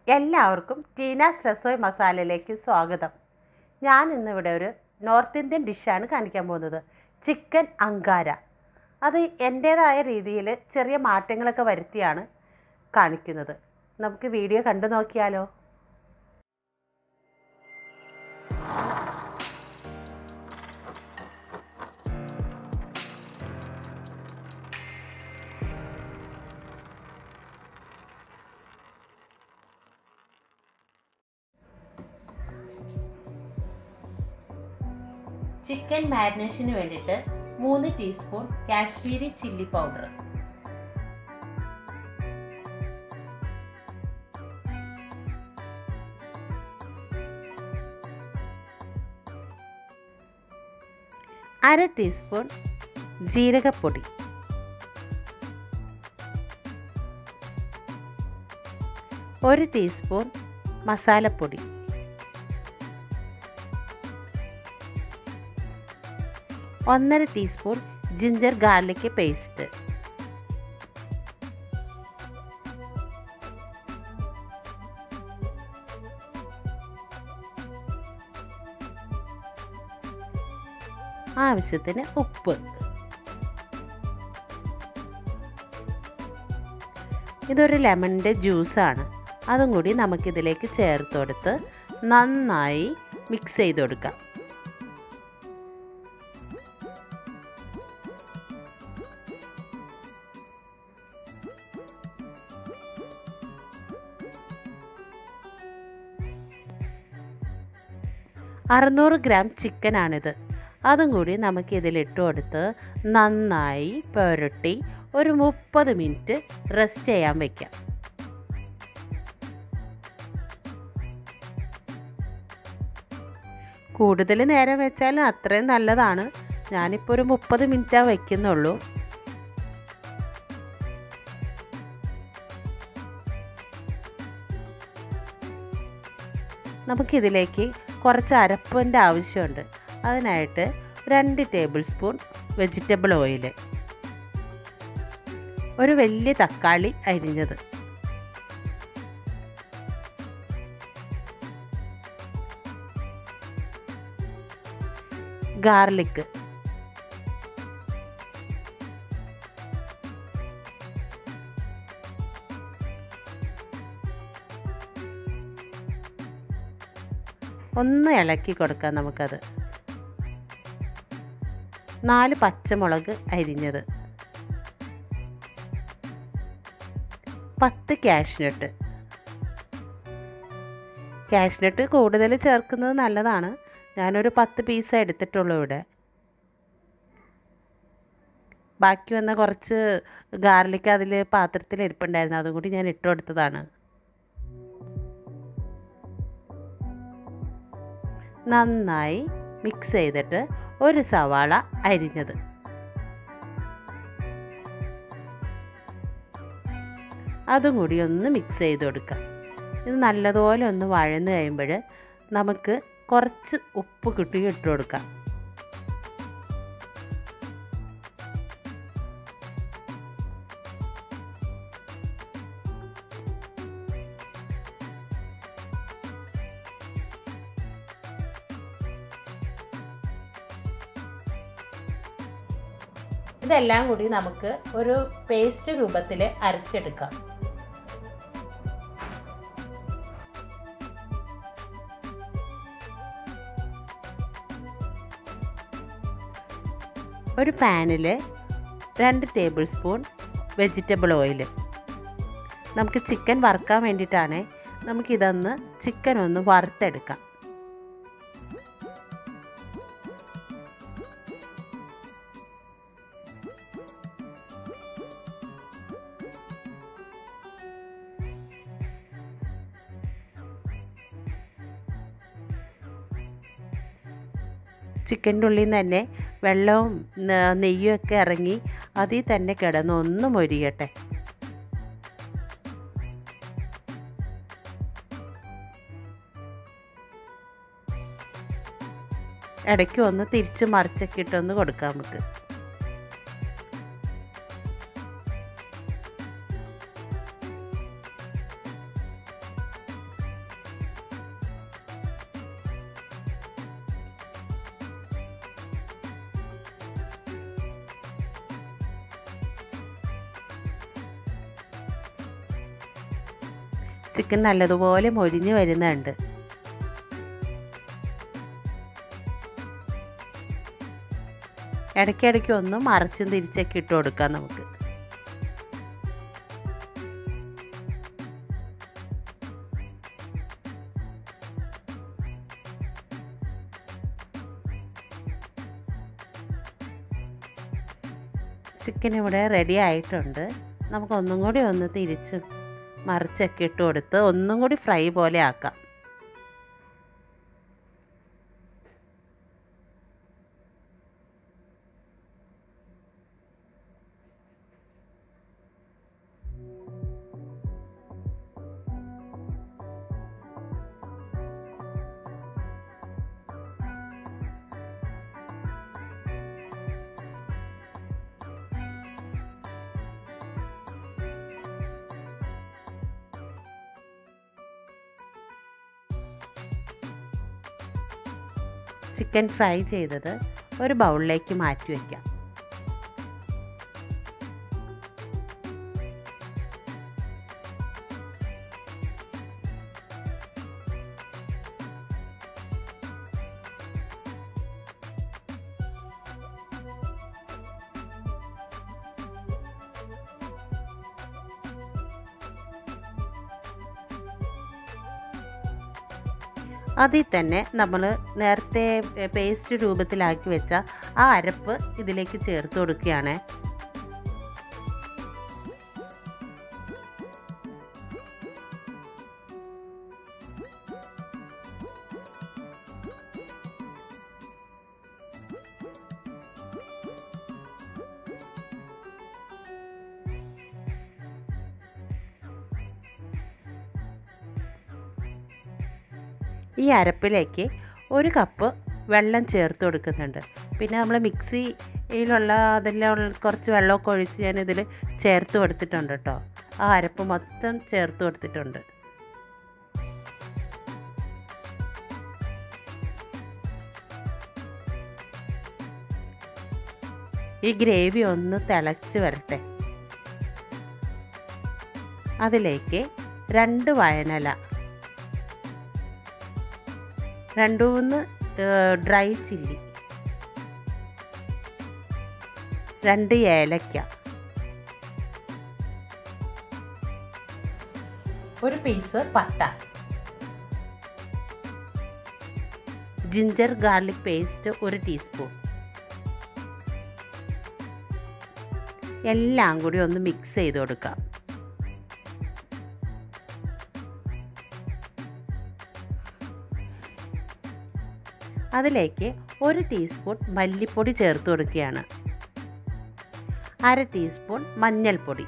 എല്ലാവർക്കും ടീനാസ് രസോയ് മസാലയിലേക്ക് സ്വാഗതം ഞാൻ ഇന്നിവിടെ ഒരു നോർത്ത് ഇന്ത്യൻ ഡിഷാണ് കാണിക്കാൻ പോകുന്നത് ചിക്കൻ അങ്കാര അത് എൻ്റേതായ രീതിയിൽ ചെറിയ മാറ്റങ്ങളൊക്കെ വരുത്തിയാണ് കാണിക്കുന്നത് നമുക്ക് വീഡിയോ കണ്ടു നോക്കിയാലോ ചിക്കൻ മാരിനേഷന് വേണ്ടിയിട്ട് മൂന്ന് ടീസ്പൂൺ കാശ്മീരി ചില്ലി പൗഡർ അര ടീസ്പൂൺ ജീരകപ്പൊടി ഒരു ടീസ്പൂൺ മസാലപ്പൊടി ഒന്നര ടീസ്പൂൺ ജിഞ്ചർ ഗാർലിക് പേസ്റ്റ് ആവശ്യത്തിന് ഉപ്പ് ഇതൊരു ലെമണിൻ്റെ ജ്യൂസാണ് അതും കൂടി നമുക്കിതിലേക്ക് ചേർത്ത് കൊടുത്ത് നന്നായി മിക്സ് ചെയ്ത് കൊടുക്കാം അറുന്നൂറ് ഗ്രാം ചിക്കനാണിത് അതും കൂടി നമുക്ക് ഇതിലിട്ട് കൊടുത്ത് നന്നായി പുരട്ടി ഒരു മുപ്പത് മിനിറ്റ് റെസ്റ്റ് ചെയ്യാൻ വയ്ക്കാം കൂടുതൽ നേരം വെച്ചാലും അത്രയും നല്ലതാണ് ഞാനിപ്പോൾ ഒരു മുപ്പത് മിനിറ്റാണ് വയ്ക്കുന്നുള്ളൂ നമുക്കിതിലേക്ക് കുറച്ച് അരപ്പിൻ്റെ ആവശ്യമുണ്ട് അതിനായിട്ട് രണ്ട് ടേബിൾ സ്പൂൺ വെജിറ്റബിൾ ഓയിൽ ഒരു വലിയ തക്കാളി അരിഞ്ഞത് ഗാർലിക് ഒന്ന് ഇളക്കി കൊടുക്കാം നമുക്കത് നാല് പച്ചമുളക് അരിഞ്ഞത് പത്ത് കാഷ്നട്ട് കാഷ്നട്ട് കൂടുതൽ ചേർക്കുന്നത് നല്ലതാണ് ഞാനൊരു പത്ത് പീസ് എടുത്തിട്ടുള്ളൂ ഇവിടെ ബാക്കി വന്ന കുറച്ച് ഗാർലിക് അതിൽ പാത്രത്തിൽ ഇരിപ്പുണ്ടായിരുന്നു അതും കൂടി ഞാൻ ഇട്ട് കൊടുത്തതാണ് നന്നായി മിക്സ് ചെയ്തിട്ട് ഒരു സവാള അരിഞ്ഞത് അതും കൂടി ഒന്ന് മിക്സ് ചെയ്ത് കൊടുക്കാം ഇത് നല്ലതുപോലെ ഒന്ന് വഴന്ന് കഴിയുമ്പോൾ നമുക്ക് കുറച്ച് ഉപ്പ് കിട്ടി ഇട്ട് കൊടുക്കാം ഇതെല്ലാം കൂടി നമുക്ക് ഒരു പേസ്റ്റ് രൂപത്തിൽ അരച്ചെടുക്കാം ഒരു പാനിൽ രണ്ട് ടേബിൾ സ്പൂൺ വെജിറ്റബിൾ ഓയിൽ നമുക്ക് ചിക്കൻ വറുക്കാൻ വേണ്ടിയിട്ടാണ് നമുക്കിതൊന്ന് ചിക്കൻ ഒന്ന് വറുത്തെടുക്കാം ചിക്കൻ്റെ ഉള്ളിൽ നിന്ന് തന്നെ വെള്ളവും നെയ്യും ഒക്കെ ഇറങ്ങി അതിൽ തന്നെ കിടന്ന് ഒന്ന് മൊരിയട്ടെ ഇടയ്ക്ക് ഒന്ന് തിരിച്ച് മറിച്ചൊക്കെ ഇട്ടൊന്ന് കൊടുക്കാം നമുക്ക് ചിക്കൻ നല്ലതുപോലെ മൊരിഞ്ഞ് വരുന്നുണ്ട് ഇടയ്ക്കിടയ്ക്ക് ഒന്ന് മറച്ചും തിരിച്ചൊക്കെ ഇട്ട് കൊടുക്കാം നമുക്ക് ചിക്കൻ ഇവിടെ റെഡി ആയിട്ടുണ്ട് നമുക്ക് ഒന്നും കൂടി ഒന്ന് തിരിച്ച് മറിച്ചൊക്കെ ഇട്ട് കൊടുത്ത് ഒന്നും കൂടി ഫ്രൈ പോലെ ആക്കാം ചിക്കൻ ഫ്രൈ ചെയ്തത് ഒരു ബൗളിലേക്ക് മാറ്റി വയ്ക്കാം അതിൽ തന്നെ നമ്മൾ നേരത്തെ പേസ്റ്റ് രൂപത്തിലാക്കി വെച്ച ആ അരപ്പ് ഇതിലേക്ക് ചേർത്ത് കൊടുക്കുകയാണ് ഈ അരപ്പിലേക്ക് ഒരു കപ്പ് വെള്ളം ചേർത്ത് കൊടുക്കുന്നുണ്ട് പിന്നെ നമ്മൾ മിക്സിയിലുള്ള അതിലുള്ള കുറച്ച് വെള്ളമൊക്കെ ഒഴിച്ച് ഞാൻ ഇതിൽ ചേർത്ത് കൊടുത്തിട്ടുണ്ട് കേട്ടോ ആ അരപ്പ് മൊത്തം ചേർത്ത് കൊടുത്തിട്ടുണ്ട് ഈ ഗ്രേവി ഒന്ന് തിളച്ച് വരട്ടെ അതിലേക്ക് രണ്ട് വയനല രണ്ട് മൂന്ന് ഡ്രൈ ചില്ലി രണ്ട് ഏലക്ക ഒരു പീസ് പട്ട ജിഞ്ചർ ഗാർലിക് പേസ്റ്റ് ഒരു ടീസ്പൂൺ എല്ലാം കൂടി ഒന്ന് മിക്സ് ചെയ്ത് കൊടുക്കാം അതിലേക്ക് ഒരു ടീസ്പൂൺ മല്ലിപ്പൊടി ചേർത്ത് കൊടുക്കുകയാണ് അര ടീസ്പൂൺ മഞ്ഞൾപ്പൊടി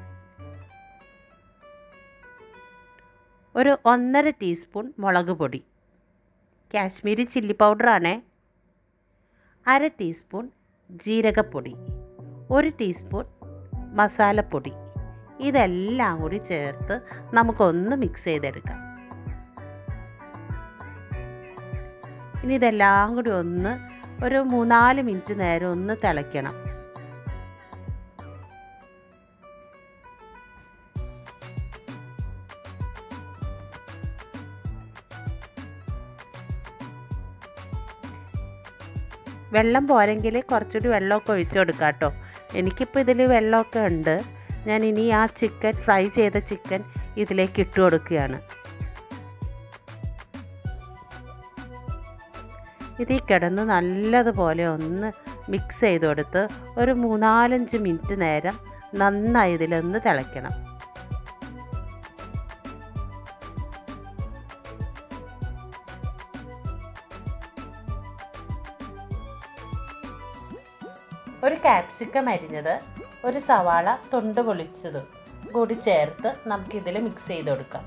ഒരു ഒന്നര ടീസ്പൂൺ മുളക് പൊടി കാശ്മീരി ചില്ലി പൗഡറാണേ അര ടീസ്പൂൺ ജീരകപ്പൊടി ഒരു ടീസ്പൂൺ മസാലപ്പൊടി ഇതെല്ലാം കൂടി ചേർത്ത് നമുക്കൊന്ന് മിക്സ് ചെയ്തെടുക്കാം ഇനി ഇതെല്ലാം കൂടി ഒന്ന് ഒരു മൂന്നാല് മിനിറ്റ് നേരം ഒന്ന് തിളയ്ക്കണം വെള്ളം പോരെങ്കിൽ കുറച്ചുകൂടി വെള്ളമൊക്കെ ഒഴിച്ചു കൊടുക്കാം കേട്ടോ എനിക്കിപ്പോൾ ഇതിൽ വെള്ളമൊക്കെ ഉണ്ട് ഞാൻ ഇനി ആ ചിക്കൻ ഫ്രൈ ചെയ്ത ചിക്കൻ ഇതിലേക്ക് ഇട്ട് കൊടുക്കുകയാണ് ഇതിൽ കിടന്ന് നല്ലതുപോലെ ഒന്ന് മിക്സ് ചെയ്ത് കൊടുത്ത് ഒരു മൂന്നാലഞ്ച് മിനിറ്റ് നേരം നന്നായി ഇതിലൊന്ന് തിളയ്ക്കണം ഒരു കാപ്സിക്കം അരിഞ്ഞത് ഒരു സവാള തൊണ്ട് പൊളിച്ചതും കൂടി ചേർത്ത് നമുക്കിതിൽ മിക്സ് ചെയ്ത് കൊടുക്കാം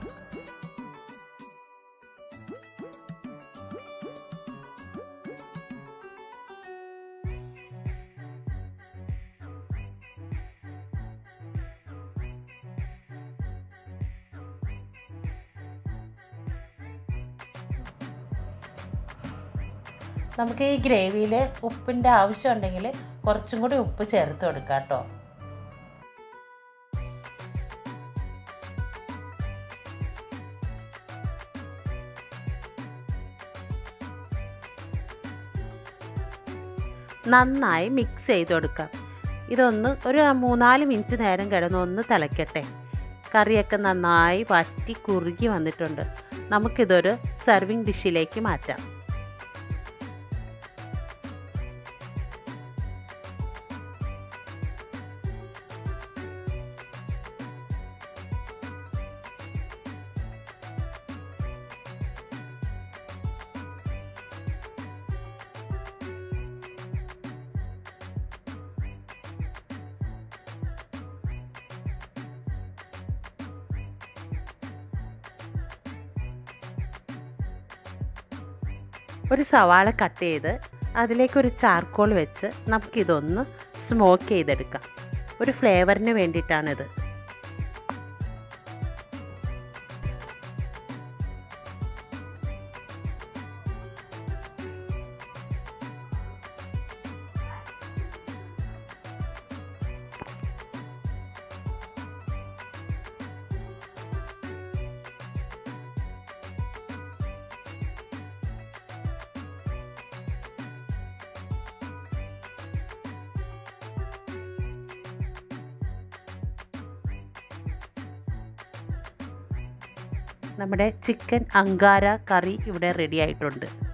നമുക്ക് ഈ ഗ്രേവിയിൽ ഉപ്പിൻ്റെ ആവശ്യം ഉണ്ടെങ്കിൽ കുറച്ചും കൂടി ഉപ്പ് ചേർത്ത് കൊടുക്കാം കേട്ടോ നന്നായി മിക്സ് ചെയ്ത് കൊടുക്കാം ഇതൊന്ന് ഒരു മൂന്നാല് മിനിറ്റ് നേരം കിടന്ന് ഒന്ന് തിളയ്ക്കട്ടെ കറിയൊക്കെ നന്നായി വറ്റി കുറുകി വന്നിട്ടുണ്ട് നമുക്കിതൊരു സെർവിങ് ഡിഷിലേക്ക് മാറ്റാം ഒരു സവാള കട്ട് ചെയ്ത് അതിലേക്കൊരു ചാർക്കോൾ വെച്ച് നമുക്കിതൊന്ന് സ്മോക്ക് ചെയ്തെടുക്കാം ഒരു ഫ്ലേവറിന് വേണ്ടിയിട്ടാണിത് നമ്മുടെ ചിക്കൻ അങ്കാര കറി ഇവിടെ റെഡി ആയിട്ടുണ്ട്